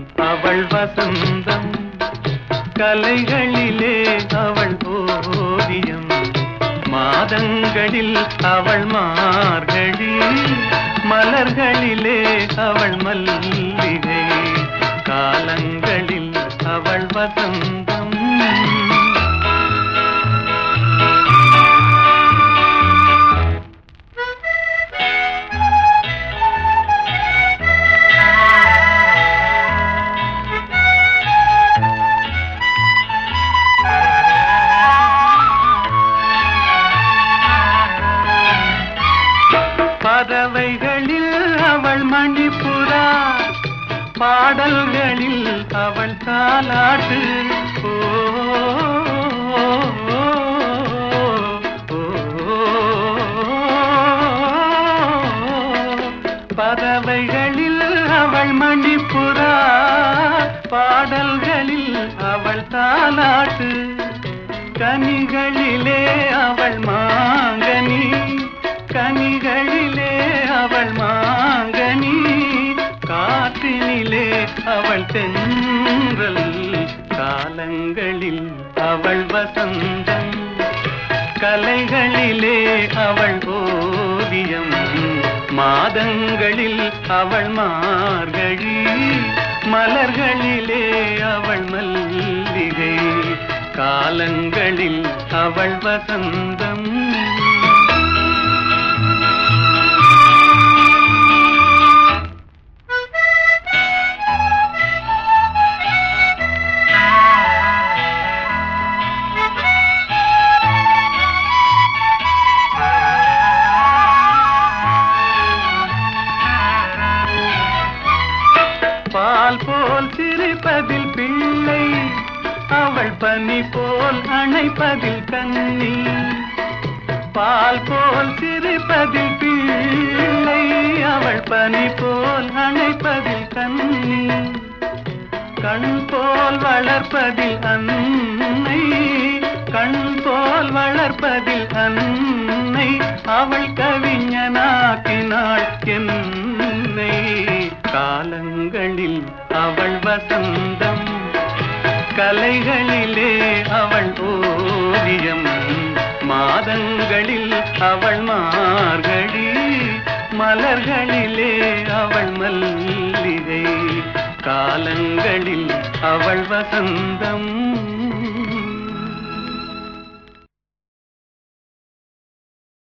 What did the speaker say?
அவள் வசந்தம் கலைகளிலே அவள் ஓவியம் மாதங்களில் அவள் மார்கழி மலர்களிலே அவள் மல்லிகை காலங்களில் அவள் வசந்தம் பறவைகளில் அவள் மணிப்புறா பாடல்களில் அவள் தாலாட்டு ஓ, ஓ, ஓ. பறவைகளில் அவள் மணிப்புறா பாடல்களில் அவள் தாலாட்டு கனிகளிலே அவள் மாங்கனி கனிகளிலே அவள் மாங்கனி காற்றினிலே அவள் தென்றல் காலங்களில் அவள் வசந்தம் கலைகளிலே அவள் ஓவியம் மாதங்களில் அவள் மார்கழி மலர்களிலே அவள் மல்லிகை காலங்களில் அவள் வசந்தம் பால் போல் சிரிப்பதில் பிள்ளை அவள் பனி போல் அணைப்பதில் கண்ணி பால் போல் சிரிப்பதில் பிள்ளை அவள் பனி போல் அணைப்பதில் கண்ணி கண் போல் வளர்ப்பதில் அன்னை கண் போல் வளர்ப்பதில் அன்னை அவள் கவிஞனாக்கினாள் என்னை காலங்களில் அவள் வசந்தம் கலைகளிலே அவள் ஓவியம் மாதங்களில் அவள் மார்கழி மலர்களிலே அவள் மல்லிகை காலங்களில் அவள் வசந்தம்